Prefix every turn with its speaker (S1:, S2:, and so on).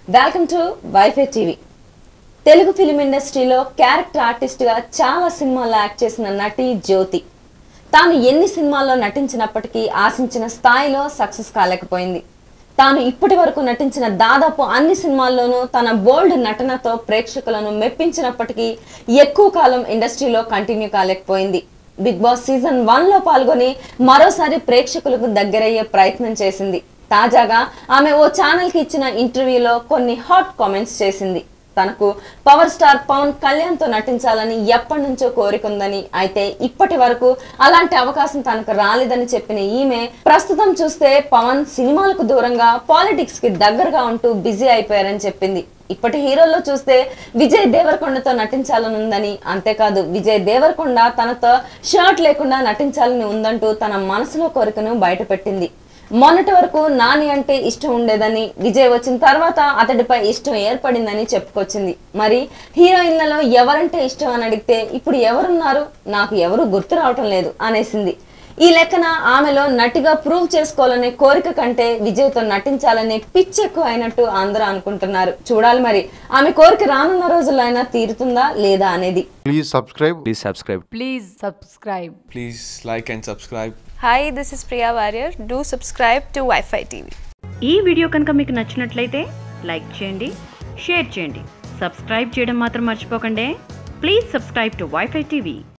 S1: Welcome to wifi TV Telugu film ఇండస్ట్రీలో character ఆర్టిస్ట్గా చాలా సినిమాల్లో యాక్ట్ చేసిన నటి జ్యోతి తాను ఎన్ని సినిమాల్లో నటించినప్పటికీ ఆశించిన స్థాయిలో సక్సెస్ కాలేకపోయింది తాను ఇప్పటి వరకు నటించిన దాదాపు అన్ని సినిమాల్లోనూ తన బోల్డ్ నటనతో ప్రేక్షకులను మెప్పించినప్పటికీ ఎక్కువ కాలం ఇండస్ట్రీలో కంటిన్యూ కాలేకపోయింది బిగ్ బాస్ సీజన్ వన్ లో పాల్గొని మరోసారి ప్రేక్షకులకు దగ్గరయ్యే ప్రయత్నం చేసింది తాజాగా ఆమె ఓ ఛానల్ కి ఇచ్చిన ఇంటర్వ్యూలో కొన్ని హాట్ కామెంట్స్ చేసింది తనకు పవర్ స్టార్ పవన్ కళ్యాణ్ తో నటించాలని ఎప్పటి నుంచో కోరికుందని అయితే ఇప్పటి వరకు అలాంటి అవకాశం తనకు రాలేదని చెప్పిన ఈమె ప్రస్తుతం చూస్తే పవన్ సినిమాలకు దూరంగా పాలిటిక్స్ కి దగ్గరగా ఉంటూ బిజీ అయిపోయారని చెప్పింది ఇప్పటి హీరోల్లో చూస్తే విజయ్ దేవరకొండతో నటించాలని ఉందని అంతేకాదు విజయ్ దేవరకొండ తనతో షర్ట్ లేకుండా నటించాలని ఉందంటూ తన మనసులో కోరికను బయటపెట్టింది మొన్నటి వరకు నాని అంటే ఇష్టం ఉండేదని విజయ్ వచ్చిన తర్వాత అతడిపై ఇష్టం ఏర్పడిందని చెప్పుకొచ్చింది మరి హీరోయిన్లలో ఎవరంటే ఇష్టం అని అడిగితే ఇప్పుడు ఎవరున్నారు నాకు ఎవరు గుర్తు రావటం లేదు అనేసింది ఈ లెక్కన ఆమెలో నటిగా ప్రూవ్ చేసుకోవాలనే కోరిక కంటే విజయ్తో నటించాలనే పిచ్చి ఎక్కువ అయినట్టు అందరూ అనుకుంటున్నారు చూడాలి మరి ఆమె కోరిక రానున్న రోజుల్లో అయినా తీరుతుందా లేదా అనేది
S2: Please subscribe.
S3: Please subscribe.
S4: Please subscribe.
S5: Please like and subscribe.
S6: Hi, this is Priya Warrior. Do subscribe to Wi-Fi TV.
S7: ఈ వీడియో కనుక మీకు నచ్చినట్లయితే లైక్ చేయండి షేర్ చేయండి సబ్స్క్రైబ్ చేయడం మాత్రం మర్చిపోకండి please subscribe to wifi TV